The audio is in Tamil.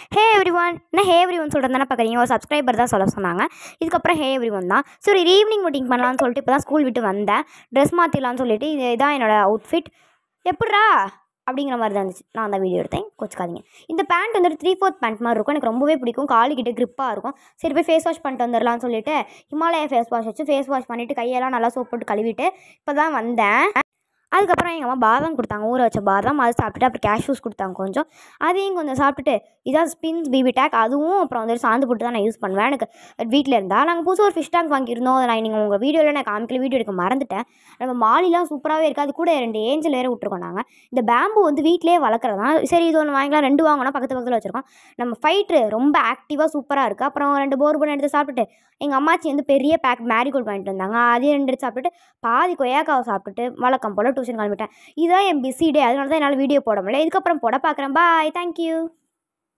ஹே எவ்ரி ஒன் என்ன ஹே எவ்ரி ஒன் சொல்கிறது தானே பார்க்குறீங்க ஒரு சப்ஸ்கிரைபர் தான் சொல்ல சொன்னாங்க இதுக்கப்புறம் ஹே எவ்ரி ஒன் தான் சரி ஒரு ஈவினிங் மீட்டிங் பண்ணலாம்னு சொல்லிட்டு இப்போ தான் ஸ்கூல் விட்டு வந்தேன் ட்ரெஸ் மாற்றிடலான்னு சொல்லிட்டு இது இதான் என்னோடய அவுட்ஃபிட் எப்பட்றா அப்படிங்கிற மாதிரி தான் இருந்துச்சு நான் அந்த வீடியோ எடுத்தேன் கொச்சுக்காதீங்க இந்த பேண்ட் வந்துட்டு த்ரீ ஃபோர்த் பேண்ட் மாதிரி இருக்கும் எனக்கு ரொம்பவே பிடிக்கும் காலுக்கிட்ட grip-ஆ இருக்கும் சரி போய் ஃபேஸ் வாஷ் பண்ணிட்டு வந்துடலாம்னு சொல்லிட்டு ஹிமாலயா ஃபேஸ் வாஷ் வச்சு ஃபேஸ் வாஷ் பண்ணிவிட்டு கையெல்லாம் நல்லா சோப் போட்டு கழுவிட்டு இப்போ தான் வந்தேன் அதுக்கப்புறம் எங்கள் அம்மா பாதாம் கொடுத்தாங்க ஊற வச்ச பாதாம் அது சாப்பிட்டுட்டு அப்புறம் கேஷ்யூஸ் கொடுத்தாங்க கொஞ்சம் அதையும் கொஞ்சம் சாப்பிட்டுட்டு இதான் ஸ்பின்ஸ் பிபி டேக் அதுவும் அப்புறம் வந்துட்டு சாந்து போட்டு தான் நான் யூஸ் பண்ணுவேன் எனக்கு வீட்டில் இருந்தால் நாங்கள் புதுசாக ஒரு ஃபிஷ் டேங்க் வாங்கியிருந்தோம் அதை நான் நீங்கள் உங்கள் வீடியோவில் நான் காமிக்கல வீடியோ எடுக்க மறந்துட்டேன் நம்ம மாலிலாம் சூப்பராகவே இருக்குது அது கூட ரெண்டு ஏஞ்சல் வேறு விட்ருக்கோம் நாங்கள் இந்த பேம்பு வந்து வீட்டிலே வளர்க்குறதா சரி இது ஒன்று வாங்கிக்கலாம் ரெண்டு வாங்கினா பக்கத்து பக்கத்தில் வச்சுருக்கோம் நம்ம ஃபைட்ரு ரொம்ப ஆக்டிவாக சூப்பராக இருக்குது அப்புறம் ரெண்டு போர் பண்ண எடுத்து சாப்பிட்டுட்டு எங்கள் அம்மாச்சி வந்து பெரிய பேக் மேரிகோல்ட் வாங்கிட்டு வந்தாங்க அதையும் ரெண்டு எடுத்து சாப்பிட்டுட்டு பாதி கொய்யாக்காவை சாப்பிட்டுட்டு வழக்கம் போல் டியூஷன் கிளம்பிட்டேன் இதுதான் என் பிஸி டே அதனால தான் என்னால் வீடியோ போட முடியல இதுக்கப்புறம் போட பார்க்குறேன் பாய் தேங்க்யூ